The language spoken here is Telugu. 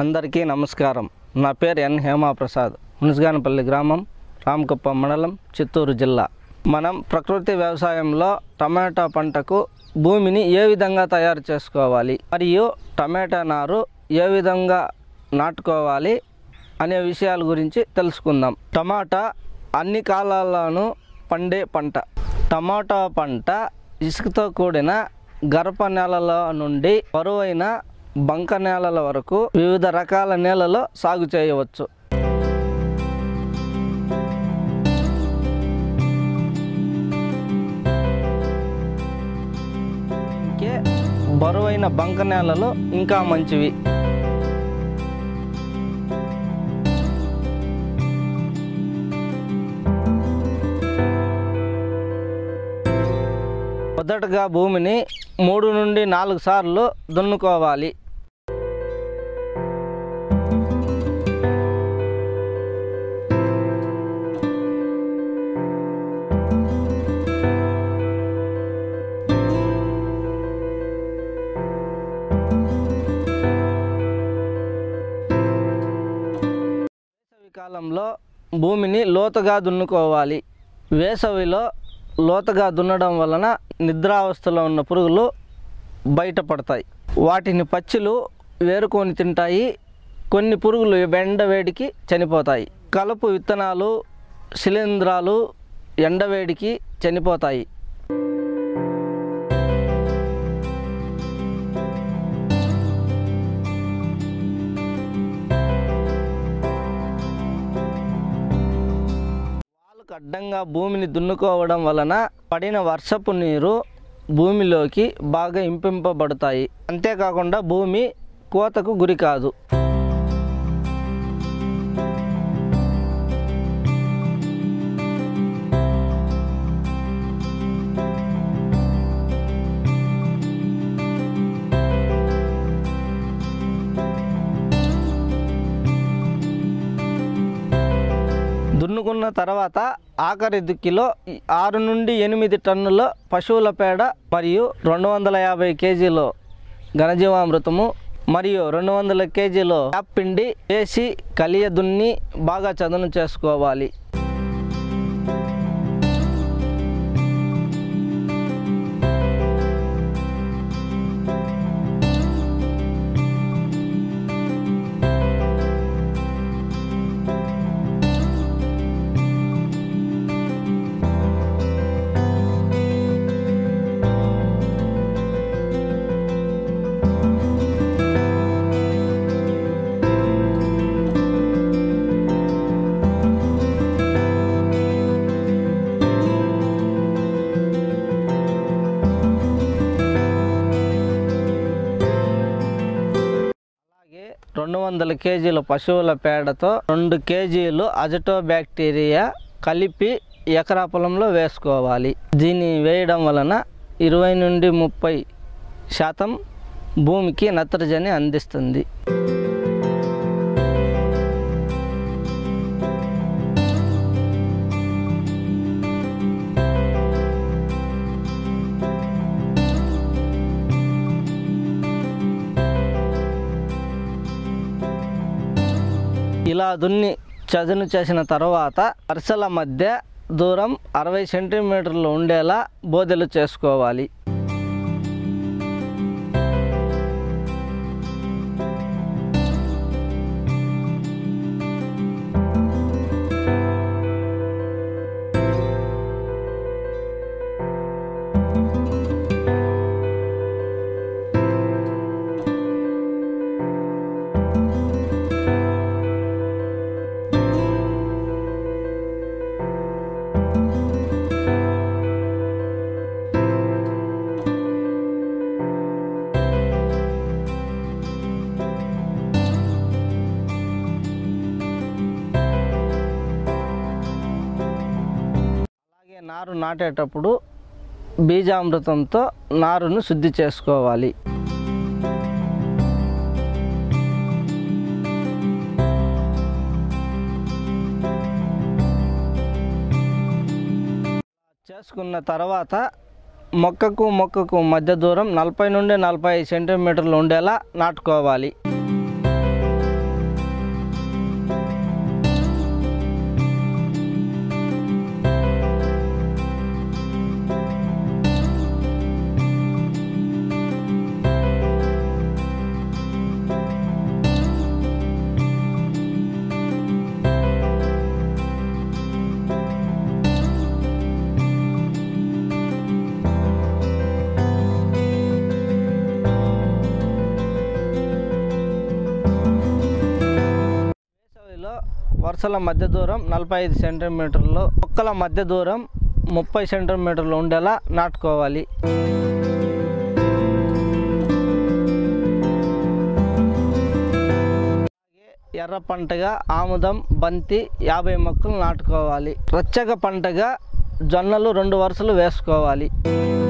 అందరికీ నమస్కారం నా పేరు ఎన్ హేమాప్రసాద్ మునిసిగానపల్లి గ్రామం రామకుప్పం మండలం చిత్తూరు జిల్లా మనం ప్రకృతి వ్యవసాయంలో టమాటా పంటకు భూమిని ఏ విధంగా తయారు చేసుకోవాలి మరియు టమాటా నారు ఏ విధంగా నాటుకోవాలి అనే విషయాల గురించి తెలుసుకుందాం టమాటా అన్ని కాలాల్లోనూ పండే పంట టమాటా పంట ఇసుకతో కూడిన గరప నేలల నుండి బరువైన బంక నేలల వరకు వివిధ రకాల నేలలో సాగు చేయవచ్చు ఇంకే బరువైన బంక నేలలు ఇంకా మంచివి మొదటగా భూమిని మూడు నుండి నాలుగు సార్లు దున్నుకోవాలి వేసవి కాలంలో భూమిని లోతుగా దున్నుకోవాలి వేసవిలో లోతుగా దున్నడం వలన నిద్రావస్థలో ఉన్న పురుగులు బయటపడతాయి వాటిని పచ్చులు వేరుకొని తింటాయి కొన్ని పురుగులు ఎండవేడికి చనిపోతాయి కలుపు విత్తనాలు శిలీంధ్రాలు ఎండవేడికి చనిపోతాయి వాలుకు అడ్డంగా భూమిని దున్నుకోవడం వలన పడిన వర్షపు నీరు భూమిలోకి బాగా ఇంపింపబడతాయి అంతేకాకుండా భూమి కోతకు గురి కాదు దున్నుకున్న తర్వాత ఆఖరి దుక్కిలో ఈ ఆరు నుండి ఎనిమిది టన్నుల పశువుల పేడ మరియు రెండు వందల యాభై కేజీలు ఘనజీవామృతము మరియు రెండు వందల కేజీలు యాప్ పిండి వేసి కలియ దున్ని బాగా చదును చేసుకోవాలి అలాగే రెండు వందల కేజీల పశువుల పేడతో రెండు కేజీలు అజటో బ్యాక్టీరియా కలిపి ఎకరా పొలంలో వేసుకోవాలి దీన్ని వేయడం వలన ఇరవై నుండి ముప్పై శాతం భూమికి నత్రజని అందిస్తుంది ఇలా దున్ని చదును చేసిన తర్వాత వరుసల మధ్య దూరం అరవై సెంటీమీటర్లు ఉండేలా బోదెలు చేసుకోవాలి అలాగే నారు నాటేటప్పుడు బీజామృతంతో నారును శుద్ధి చేసుకోవాలి చేసుకున్న తర్వాత మొక్కకు మొక్కకు మధ్య దూరం నలభై నుండి నలభై సెంటీమీటర్లు ఉండేలా నాటుకోవాలి వరుసల మధ్య దూరం నలభై ఐదు సెంటీమీటర్లు మొక్కల మధ్య దూరం ముప్పై సెంటీమీటర్లు ఉండేలా నాటుకోవాలి ఎర్ర పంటగా ఆముదం బంతి యాభై మొక్కలు నాటుకోవాలి రచ్చగ పంటగా జొన్నలు రెండు వరుసలు వేసుకోవాలి